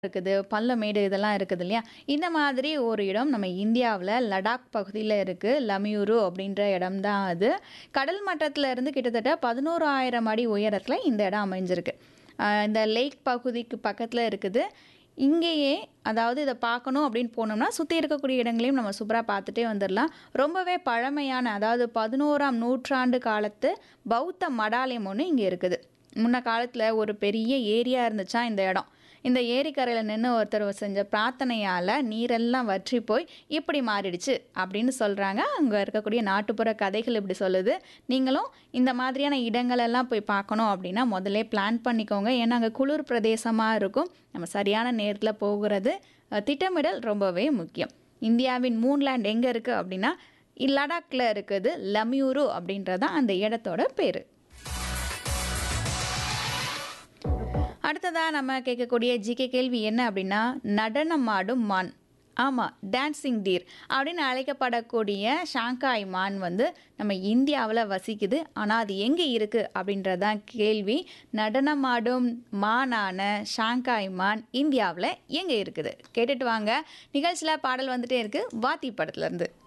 இருக்குது, பள்ளமேடு இதெல்லாம் இருக்குது இல்லையா? இந்த மாதிரி ஒரு இடம் நம்ம இந்தியாவுல லடாக் பகுதியில இருக்கு. லமியுரு அப்படின்ற இடம் தான் அது. கடல் மட்டத்துல இருந்து கிட்டத்தட்ட 11,000 அடி உயரத்துல இந்த இடம் அமைஞ்சிருக்கு. அ இந்த லேக் பகுதிக்கு பக்கத்துல இருக்குது. இங்கேயே அதாவது இத பார்க்கணும் அப்படின்னு போனோம்னா, சுத்தி இருக்கக்கூடிய இடங்களையும் நம்ம சூப்பரா பார்த்துட்டே வந்துரலாம். ரொம்பவே பழமையான அதாவது 11ஆம் நூற்றாண்டு காலத்து பௌத்த மடாலயம் ஒண்ணு இங்க இருக்குது. முன்ன காலத்துல ஒரு பெரிய ஏரியா இருந்துச்சாம் இந்த இடம். இந்த ஏரிக்கரையில நின்னு ஒருத்தர் செஞ்ச பிரார்த்தனையால நீரெல்லாம் வற்றி போய் இப்படி மாறிடுச்சு அப்படின்னு சொல்றாங்க. அங்க இருக்கக்கூடிய நாட்டுப்புற கதைகள் இப்படி சொல்லுது. நீங்களும் இந்த மாதிரியான இடங்கள் எல்லாம் போய் பார்க்கணும் அப்படின்னா, முதல்லே பிளான் பண்ணிக்கோங்க. ஏன்னா அங்க குளிர் பிரதேசமா இருக்கும். நம்ம சரியான நேரத்துல போகுறது அ திட்டமிடல் ரொம்பவே முக்கியம். இந்தியாவின் மூன்லேண்ட் எங்க இருக்கு அப்படின்னா, லடாக்ல இருக்குது. லமியுரு அப்படின்றது தான் அந்த இடத்தோட பேரு. அடுத்ததா நம்ம கேட்கக்கூடிய ஜிகே கேள்வி என்ன அப்படின்னா, நடனமாடும் மான். ஆமா, டான்சிங் டீர் அப்படின்னு அழைக்கப்படக்கூடிய ஷாங்காய் மான் வந்து நம்ம இந்தியாவுல வசிக்குது. ஆனா அது எங்க இருக்கு அப்படின்றது தான் கேள்வி. நடனமாடும் மானான ஷாங்காய் மான் இந்தியாவுல எங்க இருக்குது? கேட்டுட்டு வாங்க. நிகழ்ச்சியில பாடல் வந்துட்டே இருக்கு. வாத்தி படத்துல இருந்து.